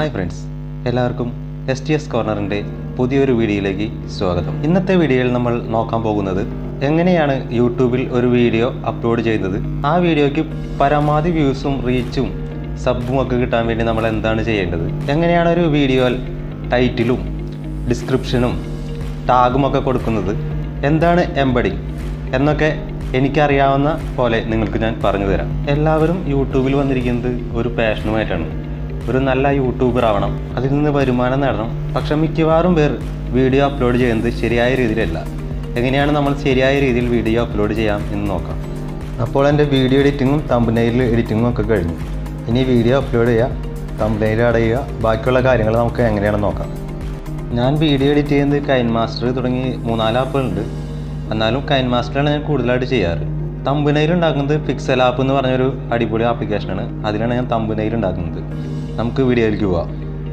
hi friends എല്ലാവർക്കും S T S കോർണറിൻ്റെ പുതിയൊരു വീഡിയോയിലേക്ക് സ്വാഗതം ഇന്നത്തെ വീഡിയോയിൽ നമ്മൾ നോക്കാൻ പോകുന്നത് എങ്ങനെയാണ് യൂട്യൂബിൽ ഒരു വീഡിയോ അപ്ലോഡ് ചെയ്യുന്നത് ആ വീഡിയോയ്ക്ക് പരമാവധി വ്യൂസും റീച്ചും സബും ഒക്കെ കിട്ടാൻ വേണ്ടി നമ്മൾ എന്താണ് ചെയ്യേണ്ടത് എങ്ങനെയാണ് ഒരു വീഡിയോ ടൈറ്റിലും ഡിസ്ക്രിപ്ഷനും ടാഗും ഒക്കെ കൊടുക്കുന്നത് എന്താണ് എംബഡിങ് എന്നൊക്കെ എനിക്കറിയാവുന്ന പോലെ നിങ്ങൾക്ക് ഞാൻ പറഞ്ഞു തരാം എല്ലാവരും യൂട്യൂബിൽ വന്നിരിക്കുന്നത് ഒരു പാഷനുമായിട്ടാണ് ഒരു നല്ല യൂട്യൂബർ ആവണം അതിൽ നിന്ന് വരുമാനം നേടണം പക്ഷെ മിക്കവാറും പേർ വീഡിയോ അപ്ലോഡ് ചെയ്യുന്നത് ശരിയായ രീതിയിലല്ല എങ്ങനെയാണ് നമ്മൾ ശരിയായ രീതിയിൽ വീഡിയോ അപ്ലോഡ് ചെയ്യാം എന്ന് നോക്കാം അപ്പോൾ എൻ്റെ വീഡിയോ എഡിറ്റിങ്ങും തമ്പനയിൽ എഡിറ്റിങ്ങും ഒക്കെ കഴിഞ്ഞു ഇനി വീഡിയോ അപ്ലോഡ് ചെയ്യുക തമ്പനയിൽ ആഡ് ചെയ്യുക ബാക്കിയുള്ള കാര്യങ്ങൾ നമുക്ക് എങ്ങനെയാണെന്ന് നോക്കാം ഞാൻ വീഡിയോ എഡിറ്റ് ചെയ്യുന്നത് കൈൻ മാസ്റ്റർ തുടങ്ങി മൂന്നാല് ആപ്പുകളുണ്ട് എന്നാലും കൈൻ മാസ്റ്ററാണ് ഞാൻ കൂടുതലായിട്ട് ചെയ്യാറ് തമ്പുനയിൽ ഉണ്ടാക്കുന്നത് പിക്സൽ ആപ്പ് എന്ന് പറഞ്ഞൊരു അടിപൊളി ആപ്ലിക്കേഷനാണ് അതിലാണ് ഞാൻ തമ്പുനയിൽ ഉണ്ടാക്കുന്നത് നമുക്ക് വീഡിയോയിലേക്ക് പോവാം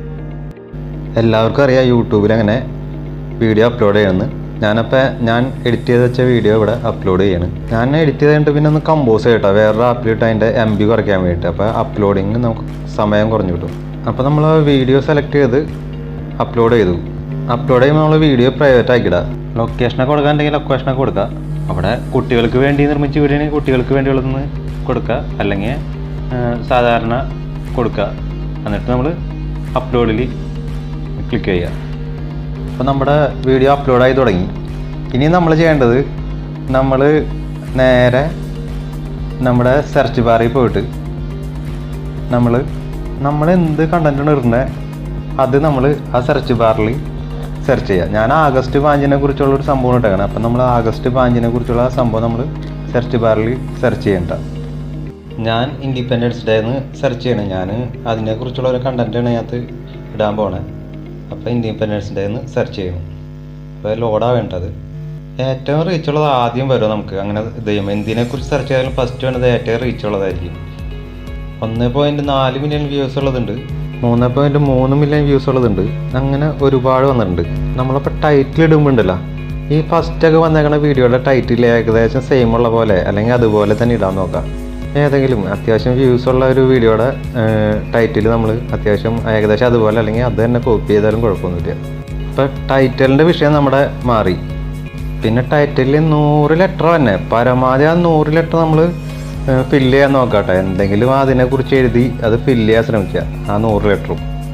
എല്ലാവർക്കും അറിയാം യൂട്യൂബിൽ അങ്ങനെ വീഡിയോ അപ്ലോഡ് ചെയ്യണമെന്ന് ഞാനപ്പോൾ ഞാൻ എഡിറ്റ് ചെയ്ത് വെച്ച വീഡിയോ ഇവിടെ അപ്ലോഡ് ചെയ്യാണ് ഞാൻ എഡിറ്റ് ചെയ്തിട്ട് പിന്നെ ഒന്ന് കമ്പോസ് ചെയ്യട്ടോ വേറൊരു ആപ്പിലിട്ട് അതിൻ്റെ എം ബി കുറയ്ക്കാൻ വേണ്ടിയിട്ട് അപ്പോൾ അപ്ലോഡിങ് നമുക്ക് സമയം കുറഞ്ഞു കിട്ടും അപ്പോൾ നമ്മൾ വീഡിയോ സെലക്ട് ചെയ്ത് അപ്ലോഡ് ചെയ്തു അപ്ലോഡ് ചെയ്യുമ്പോൾ നമ്മൾ വീഡിയോ പ്രൈവറ്റ് ആക്കിയിടുക ലൊക്കേഷനൊക്കെ കൊടുക്കാനുണ്ടെങ്കിൽ ലൊക്കേഷനൊക്കെ കൊടുക്കുക അവിടെ കുട്ടികൾക്ക് വേണ്ടി നിർമ്മിച്ച വീഡിയോ ആണെങ്കിൽ കുട്ടികൾക്ക് വേണ്ടിയുള്ളതെന്ന് കൊടുക്കുക അല്ലെങ്കിൽ ആ, സാധാരണ കൊടുക്കുക എന്നിട്ട് നമ്മൾ അപ്ലോഡിൽ ക്ലിക്ക് ചെയ്യുക അപ്പോൾ നമ്മുടെ വീഡിയോ അപ്ലോഡായി തുടങ്ങി ഇനി നമ്മൾ ചെയ്യേണ്ടത് നമ്മൾ നേരെ നമ്മുടെ സെർച്ച് ബാറിൽ പോയിട്ട് നമ്മൾ നമ്മൾ എന്ത് കണ്ടൻറ്റാണ് ഇടുന്നത് അത് നമ്മൾ ആ സെർച്ച് ബാറിൽ സെർച്ച് ചെയ്യുക ഞാൻ ആഗസ്റ്റ് പാഞ്ചിനെ കുറിച്ചുള്ള ഒരു സംഭവം ഇട്ടേക്കണം അപ്പം നമ്മൾ ആഗസ്റ്റ് പാഞ്ചിനെ കുറിച്ചുള്ള ആ സംഭവം നമ്മൾ സെർച്ച് ബാറിൽ സെർച്ച് ചെയ്യണ്ട ഞാൻ ഇൻഡിപെൻഡൻസ് ഡേ എന്ന് സെർച്ച് ചെയ്യണം ഞാൻ അതിനെക്കുറിച്ചുള്ള ഒരു കണ്ടൻറ്റാണ് അതിനകത്ത് ഇടാൻ പോണേ അപ്പോൾ ഇൻഡിപെൻഡൻസ് ഡേ എന്ന് സെർച്ച് ചെയ്യണം അപ്പോൾ ലോഡാവേണ്ടത് ഏറ്റവും റീച്ച് ഉള്ളത് ആദ്യം വരും നമുക്ക് അങ്ങനെ ഇത് ചെയ്യുമ്പോൾ എന്തിനെക്കുറിച്ച് സെർച്ച് ചെയ്താലും ഫസ്റ്റ് വേണ്ടത് ഏറ്റവും റീച്ച് ഉള്ളതായിരിക്കും ഒന്ന് പോയിന്റ് നാല് മില്യൺ വ്യൂസ് ഉള്ളതുണ്ട് മൂന്ന് പോയിന്റ് മൂന്ന് മില്യൺ വ്യൂസ് ഉള്ളതുണ്ട് അങ്ങനെ ഒരുപാട് വന്നിട്ടുണ്ട് നമ്മളിപ്പോൾ ടൈറ്റിൽ ഇടുമ്പോൾ ഉണ്ടല്ലോ ഈ ഫസ്റ്റ് ഒക്കെ വന്നേക്കണ വീഡിയോയുടെ ടൈറ്റിൽ ഏകദേശം സെയിം ഉള്ള പോലെ അല്ലെങ്കിൽ അതുപോലെ തന്നെ ഇടാൻ നോക്കാം ഏതെങ്കിലും അത്യാവശ്യം വ്യൂസ് ഉള്ള ഒരു വീഡിയോയുടെ ടൈറ്റിൽ നമ്മൾ അത്യാവശ്യം ഏകദേശം അതുപോലെ അല്ലെങ്കിൽ അത് തന്നെ കോപ്പി ചെയ്താലും കുഴപ്പമൊന്നുമില്ല ഇപ്പം ടൈറ്റലിൻ്റെ വിഷയം നമ്മുടെ മാറി പിന്നെ ടൈറ്റിലിൽ നൂറ് ലെറ്റർ തന്നെ പരമാവധി ആ നൂറ് ലെറ്റർ നമ്മൾ ഫില്ല് ചെയ്യാൻ നോക്കട്ടെ എന്തെങ്കിലും അതിനെക്കുറിച്ച് എഴുതി അത് ഫില്ല് ചെയ്യാൻ ശ്രമിക്കുക ആ നൂറ് ലെറ്ററും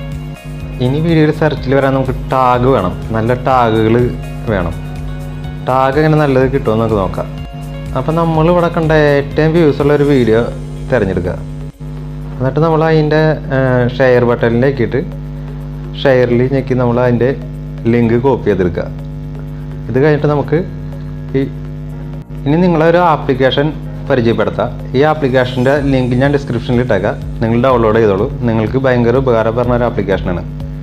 ഇനി വീഡിയോയിൽ സെർച്ചിൽ വരാൻ നമുക്ക് ടാഗ് വേണം നല്ല ടാഗുകൾ വേണം ടാഗ് എങ്ങനെ നല്ലത് കിട്ടുമെന്ന് നമുക്ക് നോക്കാം അപ്പം നമ്മൾ ഇവിടെ കണ്ട ഏറ്റവും വ്യൂസ് ഉള്ള ഒരു വീഡിയോ തിരഞ്ഞെടുക്കുക എന്നിട്ട് നമ്മൾ അതിൻ്റെ ഷെയർ ബട്ടണിലേക്കിട്ട് ഷെയറിൽ ഞെക്കി നമ്മൾ അതിൻ്റെ ലിങ്ക് കോപ്പി ചെയ്തെടുക്കുക ഇത് കഴിഞ്ഞിട്ട് നമുക്ക് ഈ ഇനി നിങ്ങളൊരു ആപ്ലിക്കേഷൻ പരിചയപ്പെടുത്താം ഈ ആപ്ലിക്കേഷൻ്റെ ലിങ്ക് ഞാൻ ഡിസ്ക്രിപ്ഷനിൽ ഇട്ടേക്കാം നിങ്ങൾ ഡൗൺലോഡ് ചെയ്തോളൂ നിങ്ങൾക്ക് ഭയങ്കര ഉപകാരപ്പെടുന്ന ഒരു ആപ്ലിക്കേഷനാണ്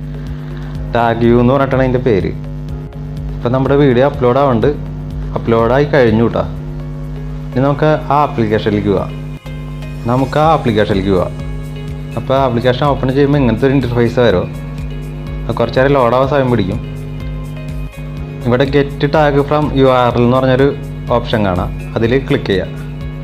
ടാഗ് യു എന്ന് പറഞ്ഞിട്ടാണ് അതിൻ്റെ പേര് ഇപ്പം നമ്മുടെ വീഡിയോ അപ്ലോഡ് ആവുന്നുണ്ട് അപ്ലോഡായി കഴിഞ്ഞു കേട്ടോ ഇനി നമുക്ക് ആ ആപ്ലിക്കേഷനിലേക്ക് പോവാം നമുക്ക് ആ ആപ്ലിക്കേഷനിലേക്ക് പോവാം അപ്പോൾ ആപ്ലിക്കേഷൻ ഓപ്പൺ ചെയ്യുമ്പോൾ ഇങ്ങനത്തെ ഒരു ഇൻ്റർഫേസ് വരും അത് കുറച്ച് നേരം ലോഡാവാൻ സമയം പിടിക്കും ഇവിടെ get tag from U R L എന്ന് പറഞ്ഞൊരു ഓപ്ഷൻ കാണാം അതിൽ ക്ലിക്ക് ചെയ്യുക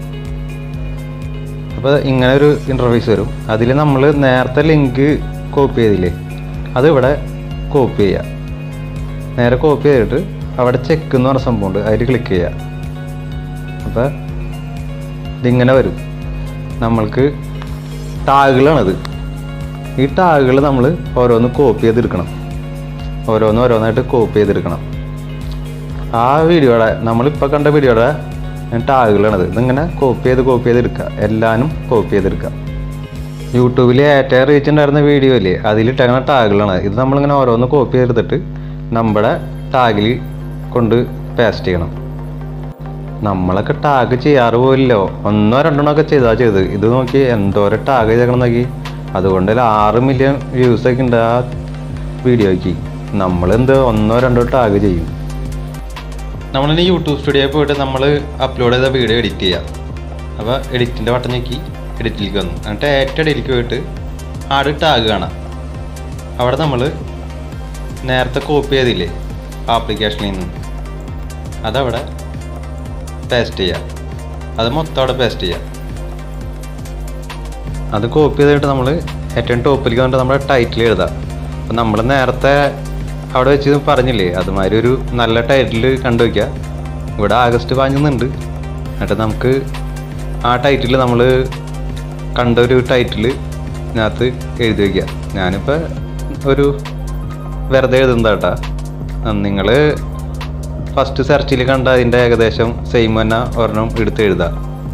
അപ്പോൾ ഇങ്ങനെ ഒരു ഇൻ്റർഫേസ് വരും അതിൽ നമ്മൾ നേരത്തെ ലിങ്ക് കോപ്പി ചെയ്തില്ലേ അത് ഇവിടെ കോപ്പി ചെയ്യുക നേരെ കോപ്പി ചെയ്തിട്ട് അവിടെ ചെക്ക് എന്ന് പറഞ്ഞ സംഭവമുണ്ട് അതിൽ ക്ലിക്ക് ചെയ്യുക അപ്പോൾ ഇതിങ്ങനെ വരും നമ്മൾക്ക് ടാഗുകളാണിത് ഈ ടാഗുകൾ നമ്മൾ ഓരോന്ന് കോപ്പി ചെയ്തെടുക്കണം ഓരോന്ന് ഓരോന്നായിട്ട് കോപ്പി ചെയ്തെടുക്കണം ആ വീഡിയോയുടെ നമ്മളിപ്പോൾ കണ്ട വീഡിയോയുടെ ടാഗുകളാണിത് ഇതിങ്ങനെ കോപ്പി ചെയ്ത് കോപ്പി ചെയ്തെടുക്കുക എല്ലാനും കോപ്പി ചെയ്തെടുക്കുക യൂട്യൂബിൽ ഏറ്റവും റീച്ച് ഉണ്ടായിരുന്ന വീഡിയോ ഇല്ലേ അതിലിട്ടേക്കുന്ന ടാഗുകളാണ് ഇത് നമ്മളിങ്ങനെ ഓരോന്ന് കോപ്പി ചെയ്തെടുത്തിട്ട് നമ്മുടെ ടാഗിൽ കൊണ്ട് പേസ്റ്റ് ചെയ്യണം നമ്മളൊക്കെ ടാഗ് ചെയ്യാറ് പോലില്ലോ ഒന്നോ രണ്ടെണ്ണോ ഒക്കെ ചെയ്താൽ ചെയ്ത് ഇത് നോക്കി എന്തോരം ടാഗ് ചെയ്തേക്കണം നോക്കി അതുകൊണ്ട് ഒരു ആറ് മില്യൺ വ്യൂസ് ഒക്കെ ഉണ്ട് ആ വീഡിയോയ്ക്ക് നമ്മളെന്ത് ഒന്നോ രണ്ടോ ടാഗ് ചെയ്യും നമ്മളിനി യൂട്യൂബ് സ്റ്റുഡിയോയിൽ പോയിട്ട് നമ്മൾ അപ്ലോഡ് ചെയ്ത വീഡിയോ എഡിറ്റ് ചെയ്യാം അപ്പോൾ എഡിറ്റിൻ്റെ ബട്ടൺ ഞെക്കി എഡിറ്റിലേക്ക് വന്നു എന്നിട്ട് ഏറ്റവും എഡിറ്റിലേക്ക് പോയിട്ട് ആട് ടാഗ് കാണാം അവിടെ നമ്മൾ നേരത്തെ കോപ്പി ചെയ്തില്ലേ ആപ്ലിക്കേഷനിൽ നിന്ന് അതവിടെ പേസ്റ്റ് ചെയ്യാം അത് മൊത്തം അവിടെ പേസ്റ്റ് ചെയ്യാം അത് കോപ്പി ചെയ്തിട്ട് നമ്മൾ ഏറ്റവും ടോപ്പിലേക്ക് വന്നിട്ട് നമ്മുടെ ടൈറ്റിൽ എഴുതാം അപ്പം നമ്മൾ നേരത്തെ അവിടെ വെച്ച് പറഞ്ഞില്ലേ അതുമാതിരി ഒരു നല്ല ടൈറ്റിൽ കണ്ടു വയ്ക്കുക ഇവിടെ ആഗസ്റ്റ് പതിനൊന്നുണ്ട് എന്നിട്ട് നമുക്ക് ആ ടൈറ്റിൽ നമ്മൾ കണ്ട ഒരു ടൈറ്റിൽ ഇതിനകത്ത് എഴുതി വയ്ക്കുക ഞാനിപ്പോൾ ഒരു വെറുതെ എഴുതുന്നതാട്ടാ നിങ്ങൾ ഫസ്റ്റ് സെർച്ചിൽ കണ്ട അതിൻ്റെ ഏകദേശം സെയിം തന്നെ ഒരെണ്ണം എടുത്ത് എഴുതാം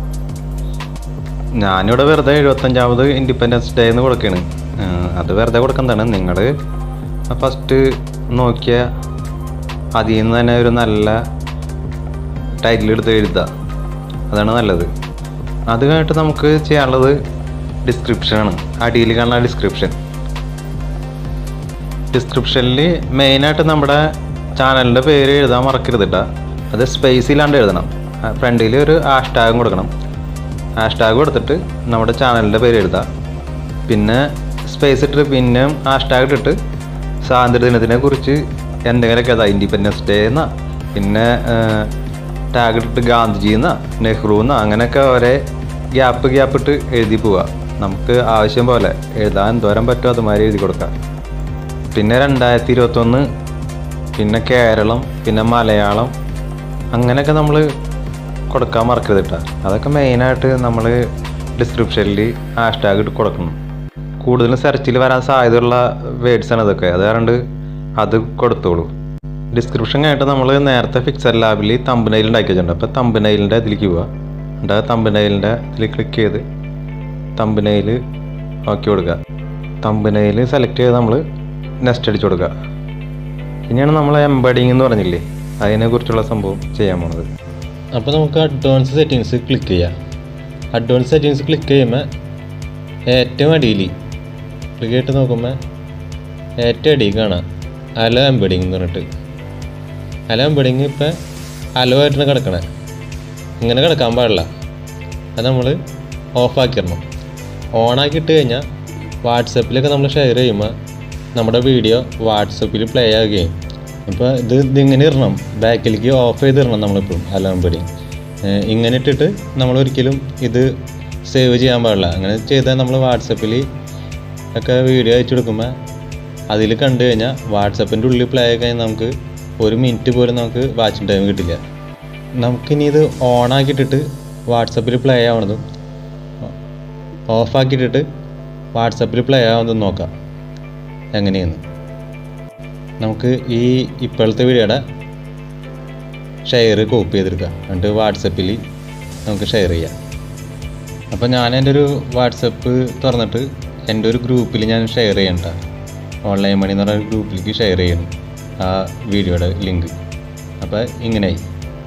ഞാനിവിടെ വെറുതെ എഴുപത്തഞ്ചാമത് ഇൻഡിപെൻഡൻസ് ഡേ എന്ന് കൊടുക്കുകയാണ് ഏഹ് അത് വെറുതെ കൊടുക്കുന്നതാണ് നിങ്ങൾ ഫസ്റ്റ് നോക്കിയ അതിൽ നിന്ന് തന്നെ ഒരു നല്ല ടൈറ്റിൽ എടുത്ത് എഴുതുക അതാണ് നല്ലത് അത് കഴിഞ്ഞിട്ട് നമുക്ക് ചെയ്യാനുള്ളത് ഡിസ്ക്രിപ്ഷനാണ് അടിയിൽ കാണുന്ന ഡിസ്ക്രിപ്ഷൻ ഡിസ്ക്രിപ്ഷനിൽ മെയിനായിട്ട് നമ്മുടെ ചാനലിൻ്റെ പേര് എഴുതാൻ മറക്കരുത് കേട്ടോ അത് സ്പേസ് ഇല്ലാണ്ട് എഴുതണം ഫ്രണ്ടിൽ ഒരു ഹാഷ് ടാഗും കൊടുക്കണം ഹാഷ് ടാഗ് കൊടുത്തിട്ട് നമ്മുടെ ചാനലിൻ്റെ പേര് എഴുതാം പിന്നെ സ്പേസ് ഇട്ടിട്ട് പിന്നെ ഹാഷ് ടാഗ് ഇട്ടിട്ട് സ്വാതന്ത്ര്യ ദിനത്തിനെ കുറിച്ച് എന്തെങ്കിലുമൊക്കെ അതാ ഇൻഡിപെൻഡൻസ് ഡേ എന്നാ പിന്നെ ടാഗ് ഇട്ടിട്ട് ഗാന്ധിജി എന്നാ നെഹ്റു എന്നാ അങ്ങനെയൊക്കെ ഒരേ ഗ്യാപ്പ് ഗ്യാപ്പ് ഇട്ട് എഴുതി പോവുക നമുക്ക് ആവശ്യം പോലെ എഴുതാൻ എന്തോരം പറ്റുമോ അതുമാതിരി എഴുതി കൊടുക്കാം പിന്നെ രണ്ടായിരത്തി ഇരുപത്തൊന്ന് പിന്നെ കേരളം പിന്നെ മലയാളം അങ്ങനെയൊക്കെ നമ്മൾ കൊടുക്കാൻ മറക്കരുത് കേട്ടോ അതൊക്കെ മെയിനായിട്ട് നമ്മൾ ഡിസ്ക്രിപ്ഷനിൽ ഹാഷ് ടാഗ് ഇട്ട് കൊടുക്കണം കൂടുതലും സെർച്ചിൽ വരാൻ സാധ്യതയുള്ള വേർഡ്സ് ആണ് ഇതൊക്കെ അത് കാരണം അത് കൊടുത്തോളൂ ഡിസ്ക്രിപ്ഷൻ കഴിഞ്ഞിട്ട് നമ്മൾ നേരത്തെ ഫിക്സഡ് ലാബിൽ തമ്പനയിൽ ഉണ്ടാക്കി വെച്ചിട്ടുണ്ട് അപ്പോൾ തമ്പനയിലിൻ്റെ ഇതിലേക്ക് പോവുക എന്നിട്ട് തമ്പനയിലിൻ്റെ ഇതിൽ ക്ലിക്ക് ചെയ്ത് തമ്പനയിൽ നോക്കി കൊടുക്കുക തമ്പനയിൽ സെലക്ട് ചെയ്ത് നമ്മൾ നെക്സ്റ്റ് അടിച്ചു കൊടുക്കുക ഇനിയാണ് നമ്മൾ എംബഡിങ് എന്ന് പറഞ്ഞില്ലേ അതിനെക്കുറിച്ചുള്ള സംഭവം ചെയ്യാൻ പോണത് അപ്പോൾ നമുക്ക് അഡ്വാൻസ് സെറ്റിങ്സ് ക്ലിക്ക് ചെയ്യാം അഡ്വാൻസ് സെറ്റിങ്സ് ക്ലിക്ക് ചെയ്യുമ്പോൾ ഏറ്റവും അടിയിൽ ക്ലിക്ക് ചെയ്തിട്ട് നോക്കുമ്പോൾ ഏറ്റവും അടിയിൽ കാണാം അല എംബഡിങ് എന്ന് പറഞ്ഞിട്ട് അല എംബഡിങ് ഇപ്പം അലോ ആയിട്ടാണ് കിടക്കണേ ഇങ്ങനെ കിടക്കാൻ പാടില്ല അത് നമ്മൾ ഓഫാക്കിയിടണം ഓണാക്കി ഇട്ട് കഴിഞ്ഞാൽ വാട്സപ്പിലൊക്കെ നമ്മൾ ഷെയർ ചെയ്യുമ്പോൾ നമ്മുടെ വീഡിയോ വാട്സപ്പിൽ പ്ലേ ആകുകയും ഇപ്പോൾ ഇത് ഇതിങ്ങനെ ഇടണം ബാക്കിലേക്ക് ഓഫ് ചെയ്ത് ഇടണം നമ്മളിപ്പോഴും അലാമ്പടി ഇങ്ങനെ ഇട്ടിട്ട് നമ്മൾ ഒരിക്കലും ഇത് സേവ് ചെയ്യാൻ പാടില്ല അങ്ങനെ ചെയ്താൽ നമ്മൾ വാട്സപ്പിൽ ഒക്കെ വീഡിയോ അയച്ചു കൊടുക്കുമ്പോൾ അതിൽ കണ്ടു കഴിഞ്ഞാൽ വാട്സപ്പിൻ്റെ ഉള്ളിൽ പ്ലേ ആയി കഴിഞ്ഞാൽ നമുക്ക് ഒരു മിനിറ്റ് പോലും നമുക്ക് വാച്ചിങ് ടൈം കിട്ടില്ല നമുക്കിനി ഇത് ഓണാക്കിയിട്ടിട്ട് വാട്സപ്പിൽ പ്ലേ ആവണതും ഓഫാക്കിയിട്ടിട്ട് വാട്സപ്പിൽ പ്ലേ ആവുന്നതും നോക്കാം എങ്ങനെയെന്ന് നമുക്ക് ഈ ഇപ്പോഴത്തെ വീഡിയോയുടെ ഷെയർ കോപ്പി ചെയ്തെടുക്കാം എന്നിട്ട് വാട്സപ്പിൽ നമുക്ക് ഷെയർ ചെയ്യാം അപ്പോൾ ഞാൻ എൻ്റെ ഒരു വാട്സപ്പ് തുറന്നിട്ട് എൻ്റെ ഒരു ഗ്രൂപ്പിൽ ഞാൻ ഷെയർ ചെയ്യണ്ട ഓൺലൈൻ മണി എന്ന് പറയുന്ന ഒരു ഗ്രൂപ്പിലേക്ക് ഷെയർ ചെയ്യണം ആ വീഡിയോയുടെ ലിങ്ക് അപ്പോൾ ഇങ്ങനെയായി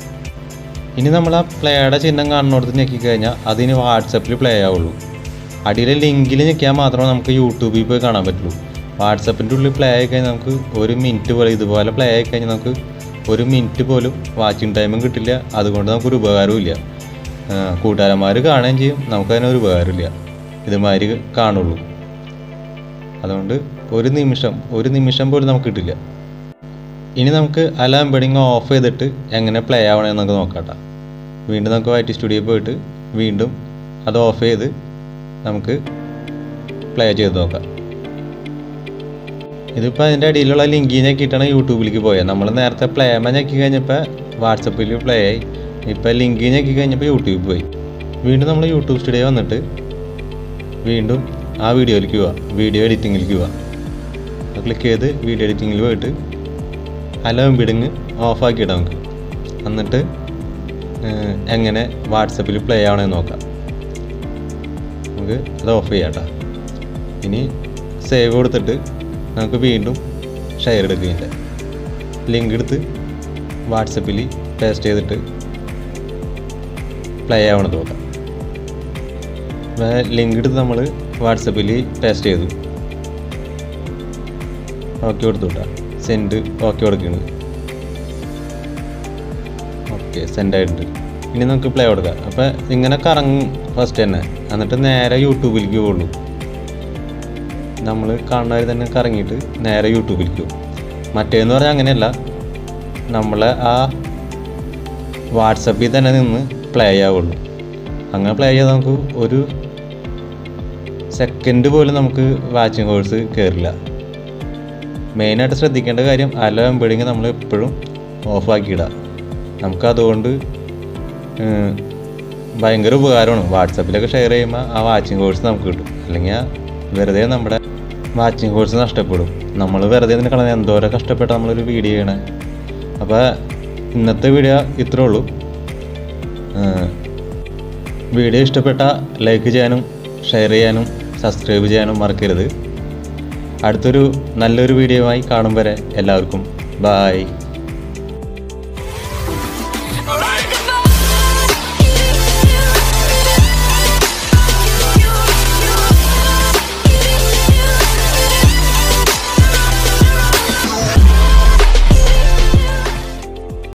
ഇനി നമ്മൾ ആ പ്ലേയുടെ ചിഹ്നം കാണുന്നിടത്ത് ഞെക്കിക്കഴിഞ്ഞാൽ അതിന് വാട്സപ്പിൽ പ്ലേ ആവുള്ളൂ അടിയിലെ ലിങ്കിൽ ഞെക്കിയാൽ മാത്രമേ നമുക്ക് യൂട്യൂബിൽ പോയി കാണാൻ പറ്റുള്ളൂ വാട്സപ്പിൻ്റെ ഉള്ളിൽ പ്ലേ ആയി കഴിഞ്ഞാൽ നമുക്ക് ഒരു മിനിറ്റ് പോലെ ഇതുപോലെ പ്ലേ ആയി കഴിഞ്ഞാൽ നമുക്ക് ഒരു മിനിറ്റ് പോലും വാച്ചിങ് ടൈമും കിട്ടില്ല അതുകൊണ്ട് നമുക്കൊരു ഉപകാരവും ഇല്ല കൂട്ടുകാരന്മാർ കാണുകയും ചെയ്യും നമുക്ക് അതിനൊരു ഉപകാരമില്ല ഇതുമാതിരി കാണുള്ളൂ അതുകൊണ്ട് ഒരു നിമിഷം ഒരു നിമിഷം പോലും നമുക്ക് കിട്ടില്ല ഇനി നമുക്ക് അലാം ബെഡിങ് ഓഫ് ചെയ്തിട്ട് എങ്ങനെ പ്ലേ ആവണമെന്ന് നമുക്ക് നോക്കാട്ടോ വീണ്ടും നമുക്ക് വൈറ്റ് സ്റ്റുഡിയോ പോയിട്ട് വീണ്ടും അത് ഓഫ് ചെയ്ത് നമുക്ക് പ്ലേ ചെയ്ത് നോക്കാം ഇതിപ്പോൾ അതിൻ്റെ അടിയിലുള്ള ലിങ്കിൽ ഞെക്കിയിട്ടാണ് യൂട്യൂബിലേക്ക് പോയത് നമ്മൾ നേരത്തെ പ്ലേമ ഞെക്കി കഴിഞ്ഞപ്പോൾ വാട്സപ്പിൽ പ്ലേ ആയി ഇപ്പോൾ ലിങ്ക് ഞെക്കി കഴിഞ്ഞപ്പോൾ യൂട്യൂബിൽ പോയി വീണ്ടും നമ്മൾ യൂട്യൂബ് സ്റ്റുഡിയോ വന്നിട്ട് വീണ്ടും ആ വീഡിയോയിലേക്ക് പോവാം വീഡിയോ എഡിറ്റിങ്ങിലേക്ക് പോവാം ക്ലിക്ക് ചെയ്ത് വീഡിയോ എഡിറ്റിങ്ങിൽ പോയിട്ട് ഹലോ ബിഡിങ് ഓഫാക്കിയിടാം നമുക്ക് എന്നിട്ട് ഏഹ്, എങ്ങനെ വാട്സപ്പിൽ പ്ലേ ആവണമെന്ന് നോക്കാം നമുക്ക് അത് ഓഫ് ചെയ്യാം കേട്ടോ ഇനി സേവ് കൊടുത്തിട്ട് നമുക്ക് വീണ്ടും ഷെയർ എടുക്കുകയില്ല ലിങ്ക് എടുത്ത് വാട്സപ്പിൽ പേസ്റ്റ് ചെയ്തിട്ട് പ്ലേ ആവണത് നോക്കാം ലിങ്ക് എടുത്ത് നമ്മൾ വാട്സപ്പിൽ പേസ്റ്റ് ചെയ്തു ഓക്കെ കൊടുത്തു കേട്ടോ സെൻഡ് ഓക്കെ കൊടുക്കുന്നത് ഓക്കെ സെൻഡ് ആയിട്ടുണ്ട് ഇനി നമുക്ക് പ്ലേ കൊടുക്കാം അപ്പോൾ ഇങ്ങനെ കറങ്ങും ഫസ്റ്റ് തന്നെ എന്നിട്ട് നേരെ യൂട്യൂബിലേക്ക് പോകുള്ളൂ നമ്മൾ കാണുന്നവർ തന്നെ കറങ്ങിയിട്ട് നേരെ യൂട്യൂബിലേക്ക് പോകും മറ്റേന്ന് പറഞ്ഞാൽ അങ്ങനെയല്ല നമ്മളെ ആ വാട്സപ്പിൽ തന്നെ നിന്ന് പ്ലേ ആവുള്ളൂ അങ്ങനെ പ്ലേ ചെയ്താൽ നമുക്ക് ഒരു സെക്കൻഡ് പോലും നമുക്ക് വാച്ചിങ് കോഴ്സ് കയറില്ല മെയിനായിട്ട് ശ്രദ്ധിക്കേണ്ട കാര്യം അല എംബഡിങ് നമ്മൾ എപ്പോഴും ഓഫാക്കിയിടുക നമുക്ക് അതുകൊണ്ട് ഏഹ്, ഭയങ്കര ഉപകാരമാണ് വാട്സപ്പിലൊക്കെ ഷെയർ ചെയ്യുമ്പോൾ ആ വാച്ചിങ് കോഴ്സ് നമുക്ക് കിട്ടും അല്ലെങ്കിൽ ആ വെറുതെ നമ്മുടെ വാച്ചിങ് കോഴ്സ് നഷ്ടപ്പെടും നമ്മൾ വെറുതെ ഇതിന് കളഞ്ഞ എന്തോരം കഷ്ടപ്പെട്ട് നമ്മളൊരു വീഡിയോ ചെയ്യണേ അപ്പോൾ ഇന്നത്തെ വീഡിയോ ഇത്രേ ഉള്ളൂ ഏഹ്, വീഡിയോ ഇഷ്ടപ്പെട്ട ലൈക്ക് ചെയ്യാനും ഷെയർ ചെയ്യാനും സബ്സ്ക്രൈബ് ചെയ്യാനും മറക്കരുത് അടുത്തൊരു നല്ലൊരു വീഡിയോയുമായി കാണും വരെ എല്ലാവർക്കും ബായ്